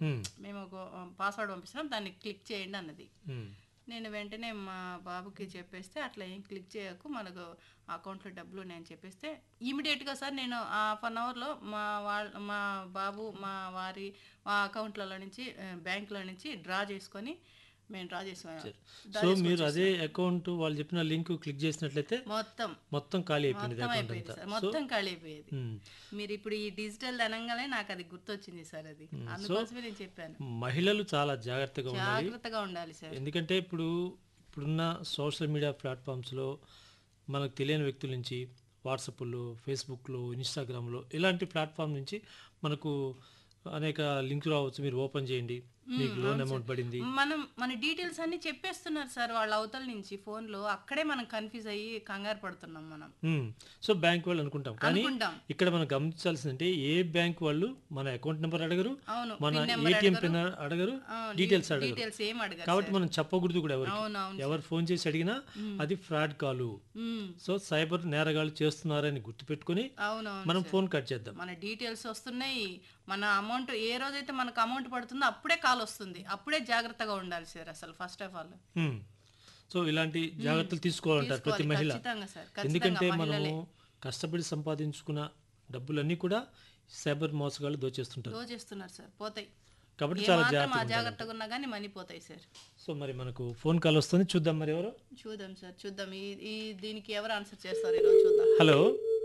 ఉమ్, మేము ఒక పాస్వర్డ్ పంపిస్తున్నాం దాన్ని క్లిక్ చేయండి అన్నది ఉమ్, నేను వెంటనే మా బాబుకి చెప్పేస్తే అట్లా ఏం క్లిక్ చేయకు మనకు అకౌంట్లో డబ్బులు ఉన్నాయని చెప్పేస్తే ఇమీడియట్గా సార్ నేను హాఫ్ అన్ అవర్లో మా వాళ్ళ మా బాబు మా వారి మా అకౌంట్లలో నుంచి బ్యాంకులో నుంచి డ్రా చేసుకొని మేము డ్రా చేసుకున్నాం సో మీరు అదే అకౌంట్ వాళ్ళు చెప్పిన లింక్ క్లిక్ చేసినట్లయితే మొత్తం మొత్తం ఖాళీ అయిపోయింది మొత్తం అకౌంట్ అయిపోయింది అంతా సార్ మొత్తం ఖాళీ అయిపోయేది ఉమ్, మీరు ఇప్పుడు ఈ డిజిటల్ అనగానే నాకు అది గుర్తొచ్చింది సార్ అది అందుకోసమే నేను చెప్పాను మహిళలు చాలా జాగ్రత్తగా ఉండాలి జాగ్రత్తగా ఉండాలి సార్ ఎందుకంటే ఇప్పుడు ఇప్పుడున్న సోషల్ మీడియా ప్లాట్ఫామ్స్లో మనకు తెలియని వ్యక్తుల నుంచి వాట్సాప్లో ఫేస్బుక్లో ఇన్స్టాగ్రామ్లో ఇలాంటి ప్లాట్ఫామ్ నుంచి మనకు అనేక లింకులు రావచ్చు మీరు ఓపెన్ చేయండి మీకు లోన్ అమౌంట్ పడింది మనం మన డీటెయిల్స్ అన్ని చెప్పేస్తున్నారు సార్ వాళ్ళ అవతల నుంచి phone లో అక్కడే మనం కన్ఫ్యూజ్ అయ్యి కంగారు పడుతున్నాం మనం మ్మ్. సో బ్యాంక్ వాళ్ళు అనుకుంటాం కానీ అనుకుంటాం ఇక్కడ మనం గమనించాల్సిందంటే ఏ బ్యాంక్ వాళ్ళు మన అకౌంట్ నెంబర్ అడగరు అవును మన పిన్ నెంబర్ ఏటీఎం పిన్ అడగరు డీటెయిల్స్ అడగరు డీటెయిల్స్ ఏం అడగారు కాబట్టి మనం చెప్పకూడదు కూడా ఎవరికి అవును అవును ఎవరు ఫోన్ చేసి అడిగినా అది ఫ్రాడ్ కాలు మ్మ్. సో సైబర్ నేరగాళ్ళు చేస్తున్నారని గుర్తుపెట్టుకొని అవును అవును మనం ఫోన్ కట్ చేద్దాం మన డీటెయిల్స్ వస్తున్నాయి మన అమౌంట్ ఏ రోజైతే మనకు అమౌంట్ పడుతుందో అప్పుడే కాల్ వస్తుంది అప్పుడే జాగ్రత్తగా ఉండాలి సార్ అసలు first of all hmm. So ఇలాంటి జాగ్రత్తలు తీసుకోవాలంటారు ప్రతి మహిళ ఖచ్చితంగా సార్ ఖచ్చితంగా ఎందుకంటే మనము కష్టపడి సంపాదించుకున్న డబ్బులన్నీ కూడా సైబర్ మోసగాళ్ళు దోచేస్తుంటారు దోచేస్తున్నారు సార్ పోతాయి కాబట్టి ఏ చాలా మాత్రం జాగ్రత్తగా ఆ ఉండాలి. జాగ్రత్తగా ఉన్నా కానీ మనీ పోతాయి సార్ సో మరి మనకు ఫోన్ కాల్ వస్తుంది చూద్దాం మరి ఎవరు చూద్దాం సార్ చూద్దాం ఈ ఈ దీనికి ఎవరు ఆన్సర్ చేస్తారు ఈరోజు చూద్దాం hello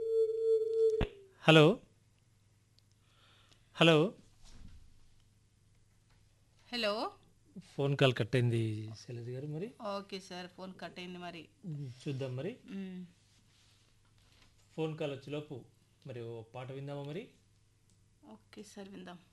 hello hello hello phone call cut అయింది శైలజ గారు మరి ఓకే సార్ ఫోన్ కట్ అయింది మరి చూద్దాం మరి మ్మ్. ఫోన్ కాల్ వచ్చేలోపు మరి ఓ పాట విందామా మరి ఓకే సార్ విందాం